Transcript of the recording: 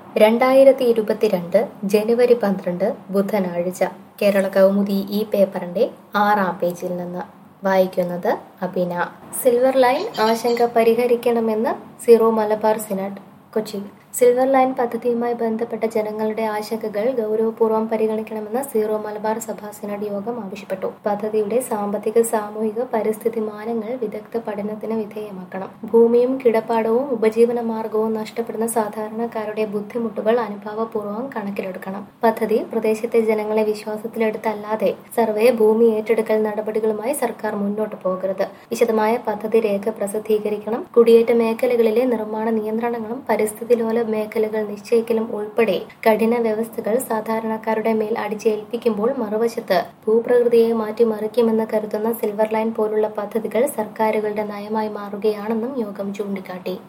രണ്ടായിരത്തി ഇരുപത്തിരണ്ട് ജനുവരി പന്ത്രണ്ട് ബുധനാഴ്ച കേരള കൗമുദി ഈ പേപ്പറിന്റെ ആറാം പേജിൽ നിന്ന് വായിക്കുന്നത് അബിന സിൽവർ ലൈൻ ആശങ്ക പരിഹരിക്കണമെന്ന് Syro Malabar synod Kochi silver line പദ്ധതിയുമായി ബന്ധപ്പെട്ട ജനങ്ങളുടെ ആശങ്കകൾ ഗൗരവപൂർവ്വം പരിഗണിക്കണമെന്ന് സീറോ മലബാർ സഭാ സിനഡ് യോഗം ആവശ്യപ്പെട്ടു പദ്ധതിയുടെ സാമ്പത്തിക സാമൂഹിക പരിസ്ഥിതി മാനങ്ങൾ വിദഗ്ധ പഠനത്തിന് വിധേയമാക്കണം ഭൂമിയും കിടപ്പാടവും ഉപജീവന മാർഗവും നഷ്ടപ്പെടുന്ന സാധാരണക്കാരുടെ ബുദ്ധിമുട്ടുകൾ അനുഭാവപൂർവ്വം കണക്കിലെടുക്കണം പദ്ധതി പ്രദേശത്തെ ജനങ്ങളെ വിശ്വാസത്തിലെടുത്തല്ലാതെ സർവേ ഭൂമി ഏറ്റെടുക്കൽ നടപടികളുമായി സർക്കാർ മുന്നോട്ട് പോകരുത് വിശദമായ പദ്ധതി രേഖ പ്രസിദ്ധീകരിക്കണം കുടിയേറ്റ മേഖലകളിലെ നിർമ്മാണ നിയന്ത്രണങ്ങളും പരിസ്ഥിതി ലോല മേഖലകൾ നിശ്ചയിക്കലും ഉൾപ്പെടെ കഠിന വ്യവസ്ഥകൾ സാധാരണക്കാരുടെ മേൽ അടിച്ചേൽപ്പിക്കുമ്പോൾ മറുവശത്ത് ഭൂപ്രകൃതിയെ മാറ്റിമറിക്കുമെന്ന് കരുതുന്ന സിൽവർ ലൈൻ പോലുള്ള പദ്ധതികൾ സർക്കാരുകളുടെ നയമായി മാറുകയാണെന്നും യോഗം ചൂണ്ടിക്കാട്ടി